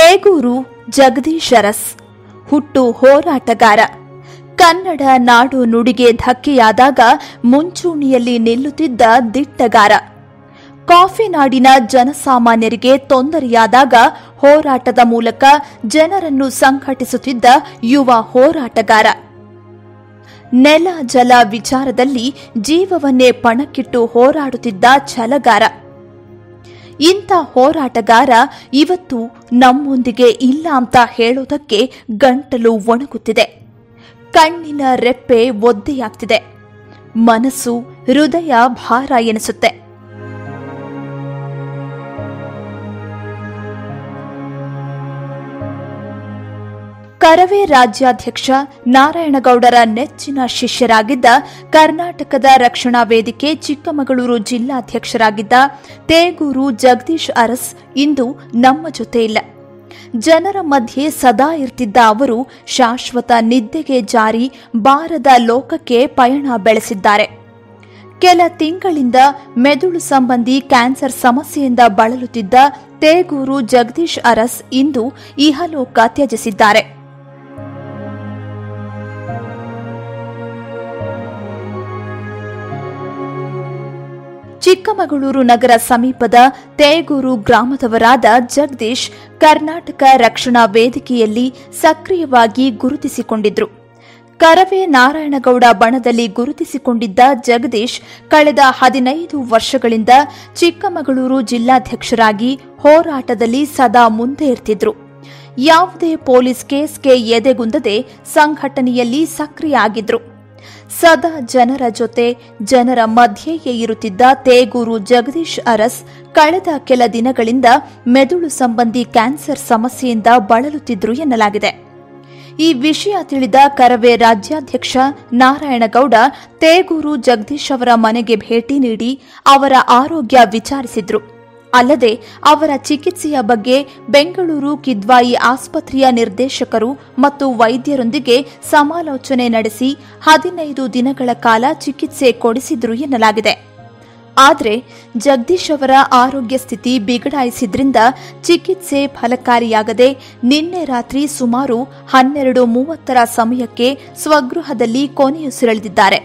ತೇಗೂರು ಜಗದೀಶ್ ಅರಸ್ ಹುಟ್ಟು ಹೋರಾಟಗಾರ ಕನ್ನಡ ನಾಡು ನುಡಿಗೆ ಧಕ್ಕೆಯಾದಾಗ ಮುಂಚೂಣಿಯಲ್ಲಿ ನಿಲ್ಲುತ್ತಿದ್ದ ದಿಟ್ಟಗಾರ ಕಾಫಿ ನಾಡಿನ ಜನಸಾಮಾನ್ಯರಿಗೆ ತೊಂದರೆಯಾದಾಗ ಹೋರಾಟದ ಮೂಲಕ ಜನರನ್ನು ಸಂಘಟಿಸುತ್ತಿದ್ದ ಯುವ ಹೋರಾಟಗಾರ ನೆಲ ಜಲ ವಿಚಾರದಲ್ಲಿ ಜೀವವನ್ನೇ ಪಣಕ್ಕಿಟ್ಟು ಹೋರಾಡುತ್ತಿದ್ದ ಛಲಗಾರ ಇಂಥ ಹೋರಾಟಗಾರ ಇವತ್ತು ನಮ್ಮೊಂದಿಗೆ ಇಲ್ಲ ಅಂತ ಹೇಳೋದಕ್ಕೆ ಗಂಟಲು ಒಣಗುತ್ತಿದೆ ಕಣ್ಣಿನ ರೆಪ್ಪೆ ಒದ್ದೆಯಾಗ್ತಿದೆ ಮನಸ್ಸು ಹೃದಯ ಭಾರ ಎನಿಸುತ್ತೆ ಕರವೇ ರಾಜ್ಯಾಧ್ಯಕ್ಷ ನಾರಾಯಣಗೌಡರ ನೆಚ್ಚಿನ ಶಿಷ್ಯರಾಗಿದ್ದ ಕರ್ನಾಟಕದ ರಕ್ಷಣಾ ವೇದಿಕೆ ಚಿಕ್ಕಮಗಳೂರು ಜಿಲ್ಲಾಧ್ಯಕ್ಷರಾಗಿದ್ದ ತೇಗೂರು ಜಗದೀಶ್ ಅರಸ್ ಇಂದು ನಮ್ಮ ಜೊತೆ ಇಲ್ಲ ಜನರ ಮಧ್ಯೆ ಸದಾ ಇರ್ತಿದ್ದ ಅವರು ಶಾಶ್ವತ ನಿದ್ದೆಗೆ ಜಾರಿ ಬಾರದ ಲೋಕಕ್ಕೆ ಪಯಣ ಬೆಳೆಸಿದ್ದಾರೆ ಕೆಲ ತಿಂಗಳಿಂದ ಮೆದುಳು ಸಂಬಂಧಿ ಕ್ಯಾನ್ಸರ್ ಸಮಸ್ಯೆಯಿಂದ ಬಳಲುತ್ತಿದ್ದ ತೇಗೂರು ಜಗದೀಶ್ ಅರಸ್ ಇಂದು ಇಹಲೋಕ ತ್ಯಜಿಸಿದ್ದಾರೆ ಚಿಕ್ಕಮಗಳೂರು ನಗರ ಸಮೀಪದ ತೇಗೂರು ಗ್ರಾಮದವರಾದ ಜಗದೀಶ್ ಕರ್ನಾಟಕ ರಕ್ಷಣಾ ವೇದಿಕೆಯಲ್ಲಿ ಸಕ್ರಿಯವಾಗಿ ಗುರುತಿಸಿಕೊಂಡಿದ್ರು ಕರವೇ ನಾರಾಯಣಗೌಡ ಬಣದಲ್ಲಿ ಗುರುತಿಸಿಕೊಂಡಿದ್ದ ಜಗದೀಶ್ ಕಳೆದ ಹದಿನೈದು ವರ್ಷಗಳಿಂದ ಚಿಕ್ಕಮಗಳೂರು ಜಿಲ್ಲಾಧ್ಯಕ್ಷರಾಗಿ ಹೋರಾಟದಲ್ಲಿ ಸದಾ ಮುಂದೆ ಇರ್ತಿದ್ರು ಯಾವುದೇ ಪೊಲೀಸ್ ಕೇಸ್ಗೆ ಎದೆಗುಂದದೆ ಸಂಘಟನೆಯಲ್ಲಿ ಸಕ್ರಿಯ ಆಗಿದ್ರು ಸದಾ ಜನರ ಜೊತೆ ಜನರ ಮಧ್ಯೆಯೇ ಇರುತ್ತಿದ್ದ ತೇಗೂರು ಜಗದೀಶ್ ಅರಸ್ ಕಳೆದ ಕೆಲ ದಿನಗಳಿಂದ ಮೆದುಳು ಸಂಬಂಧಿ ಕ್ಯಾನ್ಸರ್ ಸಮಸ್ಯೆಯಿಂದ ಬಳಲುತ್ತಿದ್ರು ಎನ್ನಲಾಗಿದೆ ಈ ವಿಷಯ ತಿಳಿದ ಕರವೇ ರಾಜ್ಯಾಧ್ಯಕ್ಷ ನಾರಾಯಣಗೌಡ ತೇಗೂರು ಜಗದೀಶ್ ಅವರ ಮನೆಗೆ ಭೇಟಿ ನೀಡಿ ಅವರ ಆರೋಗ್ಯ ವಿಚಾರಿಸಿದ್ರು ಅಲ್ಲದೆ ಅವರ ಚಿಕಿತ್ಸೆಯ ಬಗ್ಗೆ ಬೆಂಗಳೂರು ಕಿದ್ವಾಯಿ ಆಸ್ಪತ್ರೆಯ ನಿರ್ದೇಶಕರು ಮತ್ತು ವೈದ್ಯರೊಂದಿಗೆ ಸಮಾಲೋಚನೆ ನಡೆಸಿ ಹದಿನೈದು ದಿನಗಳ ಕಾಲ ಚಿಕಿತ್ಸೆ ಕೊಡಿಸಿದ್ರು ಎನ್ನಲಾಗಿದೆ ಆದರೆ ಜಗದೀಶ್ ಅವರ ಆರೋಗ್ಯ ಸ್ಥಿತಿ ಬಿಗಡಾಯಿಸಿದ್ರಿಂದ ಚಿಕಿತ್ಸೆ ಫಲಕಾರಿಯಾಗದೆ ನಿನ್ನೆ ರಾತ್ರಿ ಸುಮಾರು ಹನ್ನೆರಡು ಮೂವತ್ತರ ಸಮಯಕ್ಕೆ ಸ್ವಗೃಹದಲ್ಲಿ ಕೊನೆಯುಸಿರೆಳೆದಿದ್ದಾರೆ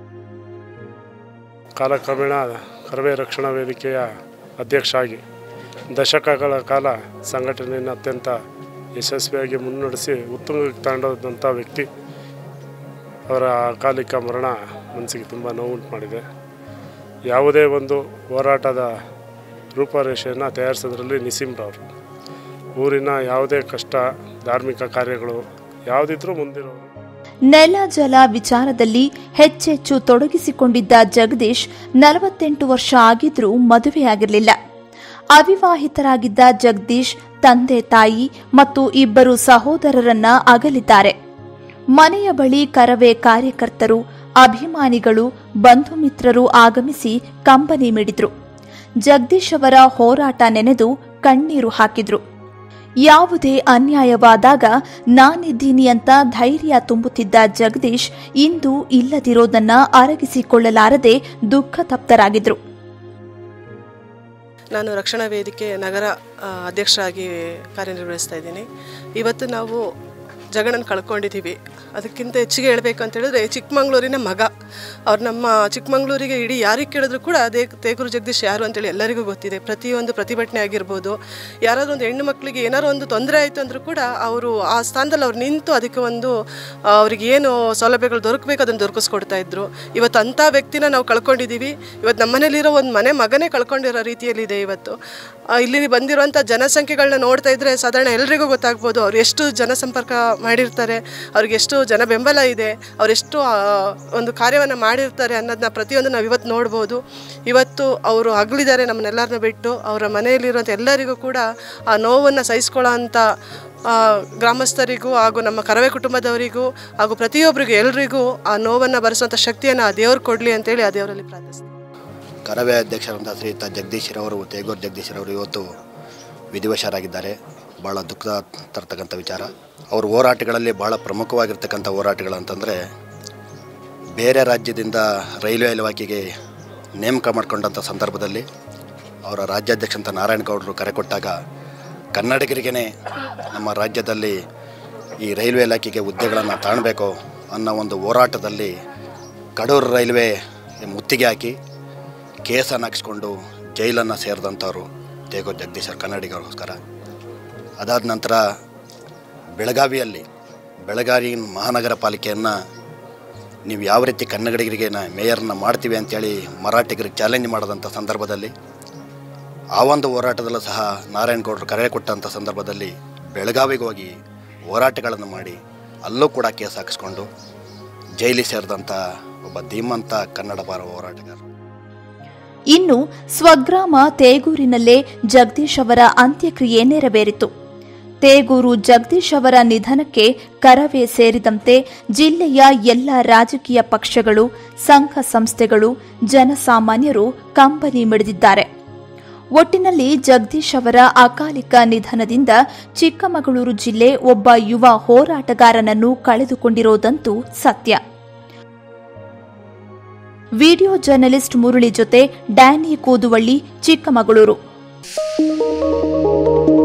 ಕಾಲಕ್ರಮೇಣ ಕರವೇ ರಕ್ಷಣಾ ವೇದಿಕೆಯ ಅಧ್ಯಕ್ಷ ಆಗಿ ದಶಕಗಳ ಕಾಲ ಸಂಘಟನೆಯನ್ನು ಅತ್ಯಂತ ಯಶಸ್ವಿಯಾಗಿ ಮುನ್ನಡೆಸಿ ಉತ್ತುಂಗಕ್ಕೆ ತಗೊಂಡೋದಂಥ ವ್ಯಕ್ತಿ ಅವರ ಅಕಾಲಿಕ ಮರಣ ಮನಸ್ಸಿಗೆ ತುಂಬ ನೋವುಂಟು ಮಾಡಿದೆ ಯಾವುದೇ ಒಂದು ಹೋರಾಟದ ರೂಪರೇಷೆಯನ್ನು ತಯಾರಿಸೋದ್ರಲ್ಲಿ ನಿಸೀಮ್ರವರು ಊರಿನ ಯಾವುದೇ ಕಷ್ಟ ಧಾರ್ಮಿಕ ಕಾರ್ಯಗಳು ಯಾವುದಿದ್ರೂ ಮುಂದಿರೋರು ನೆಲ ಜಲ ವಿಚಾರದಲ್ಲಿ ಹೆಚ್ಚೆಚ್ಚು ತೊಡಗಿಸಿಕೊಂಡಿದ್ದ ಜಗದೀಶ್ ನಲವತ್ತೆಂಟು ವರ್ಷ ಆಗಿದ್ರೂ ಮದುವೆಯಾಗಿರಲಿಲ್ಲ ಅವಿವಾಹಿತರಾಗಿದ್ದ ಜಗದೀಶ್ ತಂದೆ ತಾಯಿ ಮತ್ತು ಇಬ್ಬರು ಸಹೋದರರನ್ನ ಅಗಲಿದ್ದಾರೆ ಮನೆಯ ಬಳಿ ಕರವೇ ಕಾರ್ಯಕರ್ತರು ಅಭಿಮಾನಿಗಳು ಬಂಧು ಮಿತ್ರರು ಆಗಮಿಸಿ ಕಂಬನಿ ಮಿಡಿದ್ರು ಜಗದೀಶ್ ಅವರ ಹೋರಾಟ ನೆನೆದು ಕಣ್ಣೀರು ಹಾಕಿದ್ರು ಯಾವುದೇ ಅನ್ಯಾಯವಾದಾಗ ನಾನಿದ್ದೀನಿ ಅಂತ ಧೈರ್ಯ ತುಂಬುತ್ತಿದ್ದ ಜಗದೀಶ್ ಇಂದು ಇಲ್ಲದಿರೋದನ್ನ ಅರಗಿಸಿಕೊಳ್ಳಲಾರದೆ ದುಃಖ ತಪ್ತರಾಗಿದ್ರು ನಾನು ರಕ್ಷಣಾ ವೇದಿಕೆ ನಗರ ಆ, ಅಧ್ಯಕ್ಷರಾಗಿ ಕಾರ್ಯನಿರ್ವಹಿಸ್ತಾ ಇದ್ದೀನಿ ಇವತ್ತು ನಾವು ಜಗಣನ ಕಳ್ಕೊಂಡಿದ್ದೀವಿ ಅದಕ್ಕಿಂತ ಹೆಚ್ಚಿಗೆ ಹೇಳಬೇಕು ಅಂತ ಹೇಳಿದ್ರೆ ಚಿಕ್ಕಮಂಗ್ಳೂರಿನ ಮಗ ಅವ್ರು ನಮ್ಮ ಚಿಕ್ಕಮಂಗ್ಳೂರಿಗೆ ಇಡೀ ಯಾರಿಗೆ ಕೇಳಿದ್ರು ಕೂಡ ಅದೇ ತೇಗೂರು ಜಗದೀಶ್ ಯಾರು ಅಂತೇಳಿ ಎಲ್ಲರಿಗೂ ಗೊತ್ತಿದೆ ಪ್ರತಿಯೊಂದು ಪ್ರತಿಭಟನೆ ಆಗಿರ್ಬೋದು ಯಾರಾದರೂ ಒಂದು ಹೆಣ್ಣು ಮಕ್ಕಳಿಗೆ ಏನಾದ್ರು ಒಂದು ತೊಂದರೆ ಆಯಿತು ಅಂದರೂ ಕೂಡ ಅವರು ಆ ಸ್ಥಾನದಲ್ಲಿ ಅವ್ರು ನಿಂತು ಅದಕ್ಕೆ ಒಂದು ಆ, ಅವ್ರಿಗೆ ಏನು ಸೌಲಭ್ಯಗಳು ದೊರಕಬೇಕು ಅದನ್ನು ದೊರಕಿಸ್ಕೊಡ್ತಾ ಇದ್ರು ಇವತ್ತು ಅಂಥ ವ್ಯಕ್ತಿನ ನಾವು ಕಳ್ಕೊಂಡಿದ್ದೀವಿ ಇವತ್ತು ನಮ್ಮ ಮನೇಲಿರೋ ಒಂದು ಮನೆ ಮಗನೇ ಕಳ್ಕೊಂಡಿರೋ ರೀತಿಯಲ್ಲಿದೆ ಇವತ್ತು ಆ, ಇಲ್ಲಿ ಬಂದಿರುವಂಥ ಜನಸಂಖ್ಯೆಗಳನ್ನ ನೋಡ್ತಾ ಇದ್ರೆ ಸಾಧಾರಣ ಎಲ್ರಿಗೂ ಗೊತ್ತಾಗ್ಬೋದು ಅವ್ರು ಎಷ್ಟು ಜನಸಂಪರ್ಕ ಮಾಡಿರ್ತಾರೆ ಅವ್ರಿಗೆ ಎಷ್ಟು ಜನ ಬೆಂಬಲ ಇದೆ ಅವರೆಷ್ಟು ಒಂದು ಕಾರ್ಯವನ್ನು ಮಾಡಿರ್ತಾರೆ ಅನ್ನೋದನ್ನ ಪ್ರತಿಯೊಂದು ನಾವು ಇವತ್ತು ನೋಡ್ಬೋದು ಇವತ್ತು ಅವರು ಅಗಲಿದ್ದಾರೆ ನಮ್ಮನ್ನೆಲ್ಲರನ್ನ ಬಿಟ್ಟು ಅವರ ಮನೆಯಲ್ಲಿರುವಂಥ ಎಲ್ಲರಿಗೂ ಕೂಡ ಆ ನೋವನ್ನು ಸಹಿಸ್ಕೊಳ್ಳೋ ಅಂಥ ಆ, ಗ್ರಾಮಸ್ಥರಿಗೂ ಹಾಗೂ ನಮ್ಮ ಕರವೇ ಕುಟುಂಬದವರಿಗೂ ಹಾಗೂ ಪ್ರತಿಯೊಬ್ಬರಿಗೂ ಎಲ್ರಿಗೂ ಆ ನೋವನ್ನು ಭರಿಸುವಂಥ ಶಕ್ತಿಯನ್ನು ಆ ದೇವ್ರು ಕೊಡಲಿ ಅಂತೇಳಿ ಆ ದೇವರಲ್ಲಿ ಪ್ರಾರ್ಥಿಸ್ತೀನಿ ಕರವೇ ಅಧ್ಯಕ್ಷರಾದ ಶ್ರೀಯುತ ಜಗದೀಶ್ರವರು ತೇಗೂರು ಜಗದೀಶ್ರವರು ಇವತ್ತು ವಿಧಿವಶರಾಗಿದ್ದಾರೆ ಭಾಳ ದುಃಖ ತರ್ತಕ್ಕಂಥ ವಿಚಾರ ಅವ್ರ ಹೋರಾಟಗಳಲ್ಲಿ ಭಾಳ ಪ್ರಮುಖವಾಗಿರ್ತಕ್ಕಂಥ ಹೋರಾಟಗಳು ಅಂತಂದರೆ ಬೇರೆ ರಾಜ್ಯದಿಂದ ರೈಲ್ವೆ ಇಲಾಖೆಗೆ ನೇಮಕ ಮಾಡಿಕೊಂಡಂಥ ಸಂದರ್ಭದಲ್ಲಿ ಅವರ ರಾಜ್ಯಾಧ್ಯಕ್ಷ ಅಂತ ನಾರಾಯಣಗೌಡರು ಕರೆ ಕೊಟ್ಟಾಗ ಕನ್ನಡಿಗರಿಗೇ ನಮ್ಮ ರಾಜ್ಯದಲ್ಲಿ ಈ ರೈಲ್ವೆ ಇಲಾಖೆಗೆ ಹುದ್ದೆಗಳನ್ನು ತಾಣಬೇಕು ಅನ್ನೋ ಒಂದು ಹೋರಾಟದಲ್ಲಿ ಕಡೂರು ರೈಲ್ವೆ ಮುತ್ತಿಗೆ ಹಾಕಿ ಕೇಸನ್ನು ಹಾಕಿಸ್ಕೊಂಡು ಜೈಲನ್ನು ಸೇರಿದಂಥವ್ರು ತೇಗೋ ಜಗದೀಶರ್ ಕನ್ನಡಿಗರಿಗೋಸ್ಕರ ಅದಾದ ನಂತರ ಬೆಳಗಾವಿಯಲ್ಲಿ ಬೆಳಗಾವಿ ಮಹಾನಗರ ಪಾಲಿಕೆಯನ್ನು ನೀವು ಯಾವ ರೀತಿ ಕನ್ನಡಿಗರಿಗೆ ನಾ ಮೇಯರ್ನ ಮಾಡ್ತೀವಿ ಅಂತೇಳಿ ಮರಾಠಿಗರಿಗೆ ಚಾಲೆಂಜ್ ಮಾಡಿದಂಥ ಸಂದರ್ಭದಲ್ಲಿ ಆ ಒಂದು ಹೋರಾಟದಲ್ಲೂ ಸಹ ನಾರಾಯಣಗೌಡರು ಕರೆ ಕೊಟ್ಟಂಥ ಸಂದರ್ಭದಲ್ಲಿ ಬೆಳಗಾವಿಗೆ ಹೋಗಿ ಹೋರಾಟಗಳನ್ನು ಮಾಡಿ ಅಲ್ಲೂ ಕೂಡ ಕೇಸ್ ಹಾಕಿಸ್ಕೊಂಡು ಜೈಲಿಗೆ ಸೇರಿದಂಥ ಒಬ್ಬ ಧೀಮಂತ ಕನ್ನಡ ಪರ ಹೋರಾಟಗಾರರು ಇನ್ನು ಸ್ವಗ್ರಾಮ ತೇಗೂರಿನಲ್ಲೇ ಜಗದೀಶ್ ಅವರ ಅಂತ್ಯಕ್ರಿಯೆ ನೆರವೇರಿತು ತೇಗೂರು ಜಗದೀಶ್ ಅವರ ನಿಧನಕ್ಕೆ ಕರವೇ ಸೇರಿದಂತೆ ಜಿಲ್ಲೆಯ ಎಲ್ಲ ರಾಜಕೀಯ ಪಕ್ಷಗಳು ಸಂಘ ಸಂಸ್ಥೆಗಳು ಜನಸಾಮಾನ್ಯರು ಕಂಬನಿ ಮಿಡಿದಿದ್ದಾರೆ ಒಟ್ಟಿನಲ್ಲಿ ಜಗದೀಶ್ ಅವರ ಅಕಾಲಿಕ ನಿಧನದಿಂದ ಚಿಕ್ಕಮಗಳೂರು ಜಿಲ್ಲೆ ಒಬ್ಬ ಯುವ ಹೋರಾಟಗಾರನನ್ನು ಕಳೆದುಕೊಂಡಿರೋದಂತೂ ಸತ್ಯ ವಿಡಿಯೋ ಜರ್ನಲಿಸ್ಟ್ ಮುರಳಿ ಜೊತೆ ಡ್ಯಾನಿ ಕೂದುವಳ್ಳಿ ಚಿಕ್ಕಮಗಳೂರು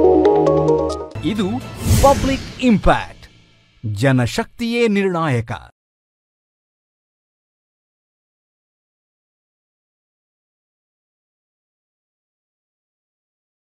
ಇದು ಪಬ್ಲಿಕ್ ಇಂಪ್ಯಾಕ್ಟ್ ಜನಶಕ್ತಿಯೇ ನಿರ್ಣಾಯಕ